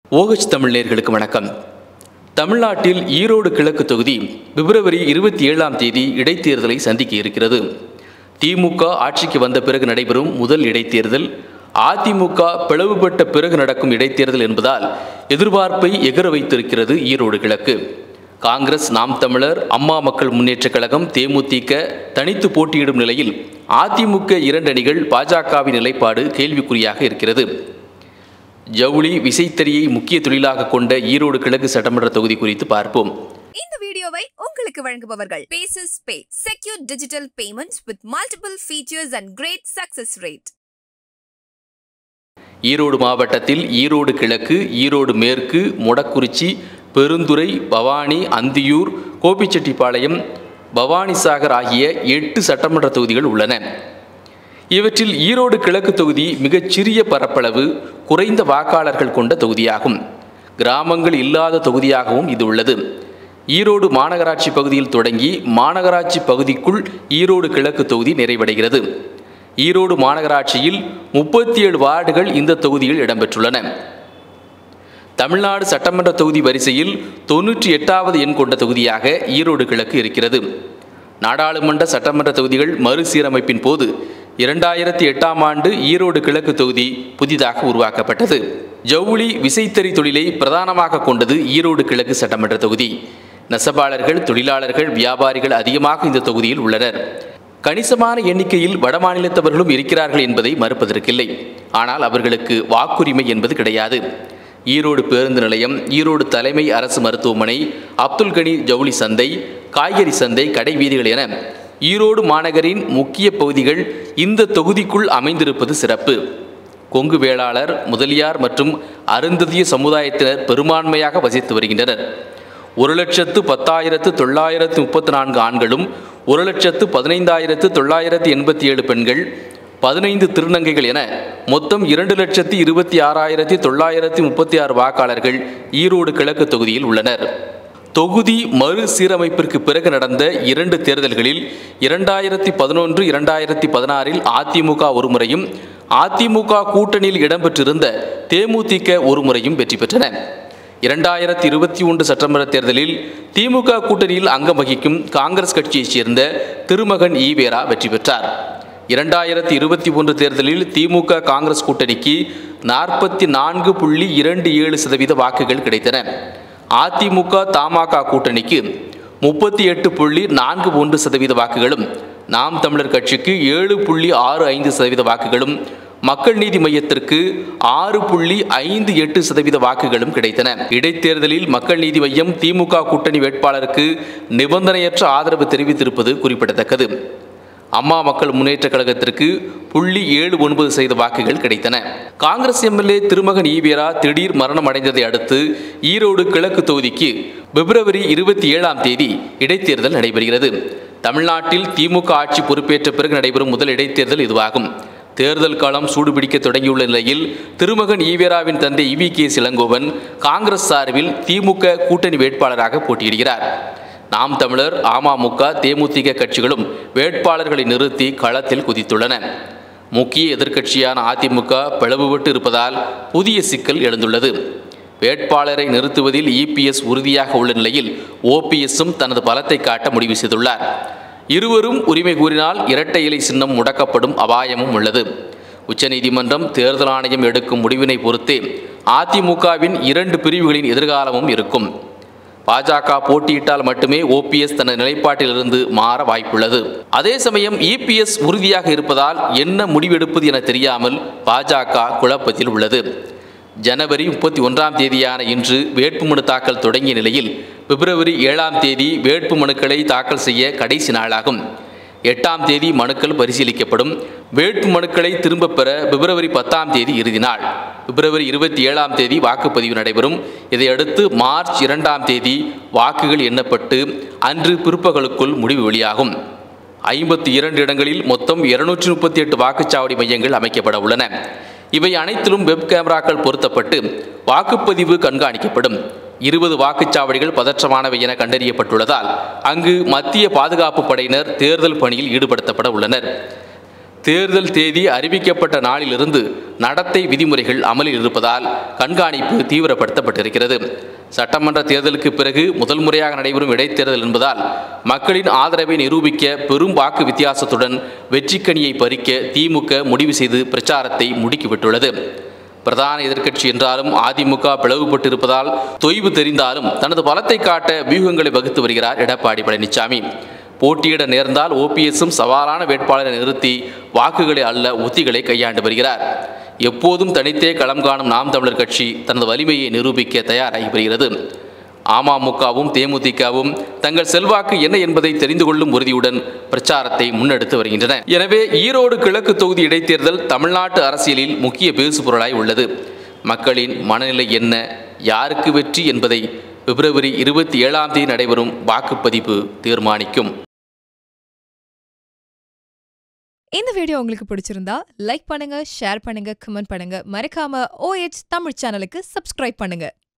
ஓகச் தமிழ் நேர்களுக்கு வணக்கம் தமிழ்நாட்டில் ஈரோடு கிழக்கு தொகுதி பிப்ரவரி இருபத்தி ஏழாம் தேதி இடைத்தேர்தலை சந்திக்க இருக்கிறது திமுக ஆட்சிக்கு வந்த பிறகு நடைபெறும் முதல் இடைத்தேர்தல் அதிமுக பிளவுபட்ட பிறகு நடக்கும் இடைத்தேர்தல் என்பதால் எதிர்பார்ப்பை எகர வைத்திருக்கிறது ஈரோடு கிழக்கு காங்கிரஸ் நாம் தமிழர் அம்மா மக்கள் முன்னேற்றக் கழகம் தேமுதிக தனித்து போட்டியிடும் நிலையில் அதிமுக இரண்டு அணிகள் பாஜகவின் நிலைப்பாடு கேள்விக்குறியாக இருக்கிறது ஜவுளி விசைத்தறியை முக்கிய தொழிலாக கொண்ட ஈரோடு கிழக்கு சட்டமன்ற தொகுதி குறித்து பார்ப்போம் இந்த வீடியோவை உங்களுக்கு வழங்குபவர்கள் பேசஸ் pay secure digital payments with multiple features and great success rate Erode மாவட்டத்தில் ஈரோடு கிழக்கு ஈரோடு மேற்கு மொடக்குறிச்சி பெருந்துறை பவானி அந்தியூர் கோபிச்செட்டிப்பாளையம் பவானிசாகர் ஆகிய எட்டு சட்டமன்ற தொகுதிகள் உள்ளன இவற்றில் ஈரோடு கிழக்கு தொகுதி மிகச்சிறிய பரப்பளவு குறைந்த வாக்காளர்கள் கொண்ட தொகுதியாகும் கிராமங்கள் இல்லாத தொகுதியாகவும் இது உள்ளது ஈரோடு மாநகராட்சி பகுதியில் தொடங்கி மாநகராட்சி பகுதிக்குள் ஈரோடு கிழக்கு தொகுதி நிறைவடைகிறது ஈரோடு மாநகராட்சியில் முப்பத்தி ஏழு வார்டுகள் இந்த தொகுதியில் இடம்பெற்றுள்ளன தமிழ்நாடு சட்டமன்ற தொகுதி வரிசையில் தொன்னூற்றி எட்டாவது எண் கொண்ட தொகுதியாக ஈரோடு கிழக்கு இருக்கிறது நாடாளுமன்ற சட்டமன்ற தொகுதிகள் மறுசீரமைப்பின் போது இரண்டாயிரத்தி எட்டாம் ஆண்டு ஈரோடு கிழக்கு தொகுதி புதிதாக உருவாக்கப்பட்டது ஜவுளி விசைத்தறி தொழிலை பிரதானமாக கொண்டது ஈரோடு கிழக்கு சட்டமன்ற தொகுதி நெசவாளர்கள் தொழிலாளர்கள் வியாபாரிகள் அதிகமாக இந்த தொகுதியில் உள்ளனர் கணிசமான எண்ணிக்கையில் வடமாநிலத்தவர்களும் இருக்கிறார்கள் என்பதை மறுப்பதற்கில்லை ஆனால் அவர்களுக்கு வாக்குரிமை என்பது கிடையாது ஈரோடு பேருந்து நிலையம் ஈரோடு தலைமை அரசு மருத்துவமனை அப்துல் கனி ஜவுளி சந்தை காய்கறி சந்தை கடை வீதிகள் என ஈரோடு மாநகரின் முக்கிய பகுதிகள் இந்த தொகுதிக்குள் அமைந்திருப்பது சிறப்பு கொங்கு வேளாளர் முதலியார் மற்றும் அருந்ததிய சமுதாயத்தினர் பெரும்பான்மையாக வசித்து வருகின்றனர் ஒரு லட்சத்து பத்தாயிரத்து தொள்ளாயிரத்து முப்பத்தி நான்கு ஆண்களும் ஒரு லட்சத்து பதினைந்தாயிரத்து தொள்ளாயிரத்து எண்பத்தி ஏழு பெண்கள் பதினைந்து திருநங்கைகள் என மொத்தம் இரண்டு லட்சத்தி இருபத்தி ஆறாயிரத்தி தொள்ளாயிரத்தி முப்பத்தி ஆறு வாக்காளர்கள் ஈரோடு கிழக்கு தொகுதியில் உள்ளனர் தொகுதி மறுசீரமைப்பிற்கு பிறகு நடந்த இரண்டு தேர்தல்களில் இரண்டாயிரத்தி பதினொன்று இரண்டாயிரத்தி பதினாறில் அதிமுக ஒரு முறையும் அதிமுக கூட்டணியில் இடம்பெற்றிருந்த தேமுதிக ஒரு முறையும் வெற்றி பெற்றன இரண்டாயிரத்தி இருபத்தி ஒன்று சட்டமன்ற தேர்தலில் திமுக கூட்டணியில் அங்கம் வகிக்கும் காங்கிரஸ் கட்சியைச் சேர்ந்த திருமகன் ஈவேரா வெற்றி பெற்றார் இரண்டாயிரத்தி இருபத்தி ஒன்று தேர்தலில் திமுக காங்கிரஸ் கூட்டணிக்கு நாற்பத்தி நான்கு புள்ளி இரண்டு ஏழு சதவீத வாக்குகள் கிடைத்தன அதிமுக தமாக கூட்டணிக்கு முப்பத்தி எட்டு புள்ளி நான்கு ஒன்று சதவீத வாக்குகளும் நாம் தமிழர் கட்சிக்கு ஏழு புள்ளி ஆறு ஐந்து சதவீத வாக்குகளும் மக்கள் நீதி மையத்திற்கு ஆறு புள்ளி ஐந்து எட்டு சதவீத வாக்குகளும் கிடைத்தன இடைத்தேர்தலில் மக்கள் நீதி மையம் திமுக கூட்டணி வேட்பாளருக்கு நிபந்தனையற்ற ஆதரவு தெரிவித்திருப்பது குறிப்பிடத்தக்கது அம்மா மக்கள் முன்னேற்ற கழகத்திற்கு புள்ளி ஏழு ஒன்பது சதவீத வாக்குகள் கிடைத்தன காங்கிரஸ் எம்எல்ஏ திருமகன் ஈவேரா திடீர் மரணம் அடைந்ததை அடுத்து ஈரோடு கிழக்கு தொகுதிக்கு பிப்ரவரி இருபத்தி ஏழாம் தேதி இடைத்தேர்தல் நடைபெறுகிறது தமிழ்நாட்டில் திமுக ஆட்சி பொறுப்பேற்ற பிறகு நடைபெறும் முதல் இடைத்தேர்தல் இதுவாகும் தேர்தல் காலம் சூடுபிடிக்க தொடங்கியுள்ள நிலையில் திருமகன் ஈவேராவின் தந்தை இவி கே இளங்கோவன் காங்கிரஸ் சார்பில் திமுக கூட்டணி வேட்பாளராக போட்டியிடுகிறார் நாம் தமிழர் அமமுக தேமுதிக கட்சிகளும் வேட்பாளர்களை நிறுத்தி களத்தில் குதித்துள்ளன முக்கிய எதிர்க்கட்சியான அதிமுக பிளவுபட்டு இருப்பதால் புதிய சிக்கல் எழுந்துள்ளது வேட்பாளரை நிறுத்துவதில் இபிஎஸ் உறுதியாக உள்ள நிலையில் ஓபிஎஸ்ஸும் தனது பலத்தை காட்ட முடிவு செய்துள்ளார் இருவரும் உரிமை கூறினால் இரட்டை இலை சின்னம் முடக்கப்படும் அபாயமும் உள்ளது உச்சநீதிமன்றம் தேர்தல் ஆணையம் எடுக்கும் முடிவினை பொறுத்தே அதிமுகவின் இரண்டு பிரிவுகளின் எதிர்காலமும் இருக்கும் பாஜக போட்டியிட்டால் மட்டுமே ஓபிஎஸ் தனது நிலைப்பாட்டிலிருந்து மாற வாய்ப்புள்ளது அதே சமயம் இபிஎஸ் உறுதியாக இருப்பதால் என்ன முடிவெடுப்பது என தெரியாமல் பாஜக குழப்பத்தில் உள்ளது ஜனவரி முப்பத்தி ஒன்றாம் தேதியான இன்று வேட்புமனு தாக்கல் தொடங்கிய நிலையில் பிப்ரவரி ஏழாம் தேதி வேட்பு மனுக்களை தாக்கல் செய்ய கடைசி நாளாகும் எட்டாம் தேதி மனுக்கள் பரிசீலிக்கப்படும் வேட்பு மனுக்களை திரும்பப் பெற பிப்ரவரி பத்தாம் தேதி இறுதி நாள் பிப்ரவரி இருபத்தி ஏழாம் தேதி வாக்குப்பதிவு நடைபெறும் இதையடுத்து மார்ச் இரண்டாம் தேதி வாக்குகள் எண்ணப்பட்டு அன்று பிற்பகலுக்குள் முடிவு வெளியாகும் ஐம்பத்தி இரண்டு இடங்களில் மொத்தம் இருநூற்றி முப்பத்தி எட்டு வாக்குச்சாவடி மையங்கள் அமைக்கப்பட உள்ளன இவை அனைத்திலும் வெப் கேமராக்கள் பொருத்தப்பட்டு வாக்குப்பதிவு கண்காணிக்கப்படும் இருபது வாக்குச்சாவடிகள் பதற்றமானவை என கண்டறியப்பட்டுள்ளதால் அங்கு மத்திய பாதுகாப்பு படையினர் தேர்தல் பணியில் ஈடுபடுத்தப்பட உள்ளனர் தேர்தல் தேதி அறிவிக்கப்பட்ட நாளிலிருந்து நடத்தை விதிமுறைகள் அமலில் இருப்பதால் கண்காணிப்பு தீவிரப்படுத்தப்பட்டிருக்கிறது சட்டமன்ற தேர்தலுக்கு பிறகு முதல் முறையாக நடைபெறும் இடைத்தேர்தல் என்பதால் மக்களின் ஆதரவை நிரூபிக்க பெரும் வாக்கு வித்தியாசத்துடன் வெற்றிக்கனியை பறிக்க திமுக முடிவு செய்து பிரச்சாரத்தை முடுக்கிவிட்டுள்ளது பிரதான எதிர்க்கட்சி என்றாலும் அதிமுக பிளவுபட்டிருப்பதால் தொய்வு தெரிந்தாலும் தனது பலத்தை காட்ட வியூகங்களை வகுத்து வருகிறார் எடப்பாடி பழனிசாமி போட்டியிட நேர்ந்தால் ஓபிஎஸும் சவாலான வேட்பாளரை நிறுத்தி வாக்குகளை அல்ல உத்திகளை கையாண்டு வருகிறார் எப்போதும் தனித்தே களம் காணும் நாம் தமிழர் கட்சி தனது வலிமையை நிரூபிக்க தயாராகி வருகிறது அமமுகவும் தேமுதிகவும் தங்கள் செல்வாக்கு என்ன என்பதை தெரிந்து கொள்ளும் உறுதியுடன் பிரச்சாரத்தை முன்னெடுத்து வருகின்றன எனவே ஈரோடு கிழக்கு தொகுதி இடைத்தேர்தல் தமிழ்நாட்டு அரசியலில் முக்கிய பேசுபொருளாய் உள்ளது மக்களின் மனநிலை என்ன யாருக்கு வெற்றி என்பதை பிப்ரவரி இருபத்தி ஏழாம் தேதி நடைபெறும் வாக்குப்பதிவு தீர்மானிக்கும் இந்த வீடியோ உங்களுக்கு பிடிச்சிருந்தா லைக் பண்ணுங்க ஷேர் பண்ணுங்க கமெண்ட் பண்ணுங்க மறக்காம OH தமிழ் சேனலுக்கு சப்ஸ்கிரைப் பண்ணுங்க